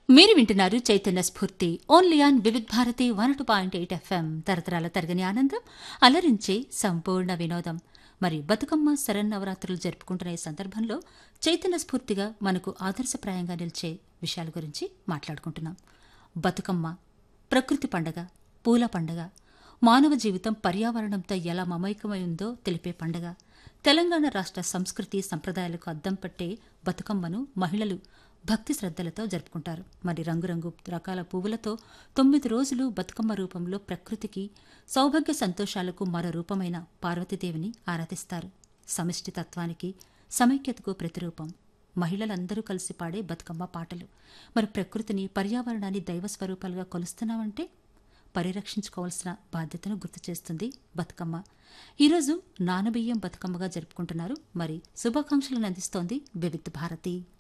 మీరు వింటున్నారు చైతన్య స్ఫూర్తి only on Vividh Bharati one two point eight FM తరతరాల తరగని ఆనందం అలరించే సంపూర్ణ వినోదం మరి బతుకమ్మ శరన్నవరాత్రులు జరుపుకుంటున్న ఈ సందర్భంలో చైతన్య స్ఫూర్తిగా మనకు ఆదర్శప్రాయంగా నిలిచే విషయాల గురించి మాట్లాడుకుంటున్నాం బతుకమ్మ ప్రకృతి పండగ పూల పండగ మానవ జీవితం పర్యావరణంతో ఎలా మమైకమై ఉందో తెలిపే పండగ తెలంగాణ రాష్ట్ర సంస్కృతి సంప్రదాయాలకు అద్దం పట్టే బతుకమ్మను మహిళలు భక్తి శ్రద్ధలతో జరుపుకుంటారు మరి రంగురంగు రకాల పువ్వులతో తొమ్మిది రోజులు బతుకమ్మ రూపంలో ప్రకృతికి సౌభాగ్య సంతోషాలకు మరో రూపమైన పార్వతీదేవిని ఆరాధిస్తారు సమిష్టి తత్వానికి సమైక్యతకు ప్రతిరూపం మహిళలందరూ కలిసి పాడే బతుకమ్మ పాటలు మరి ప్రకృతిని పర్యావరణాన్ని దైవ స్వరూపాలుగా కొలుస్తున్నామంటే పరిరక్షించుకోవాల్సిన బాధ్యతను గుర్తు చేస్తుంది బతుకమ్మ ఈరోజు నానబియ్యం బతుకమ్మగా జరుపుకుంటున్నారు మరి శుభాకాంక్షలను అందిస్తోంది వివిధ భారతి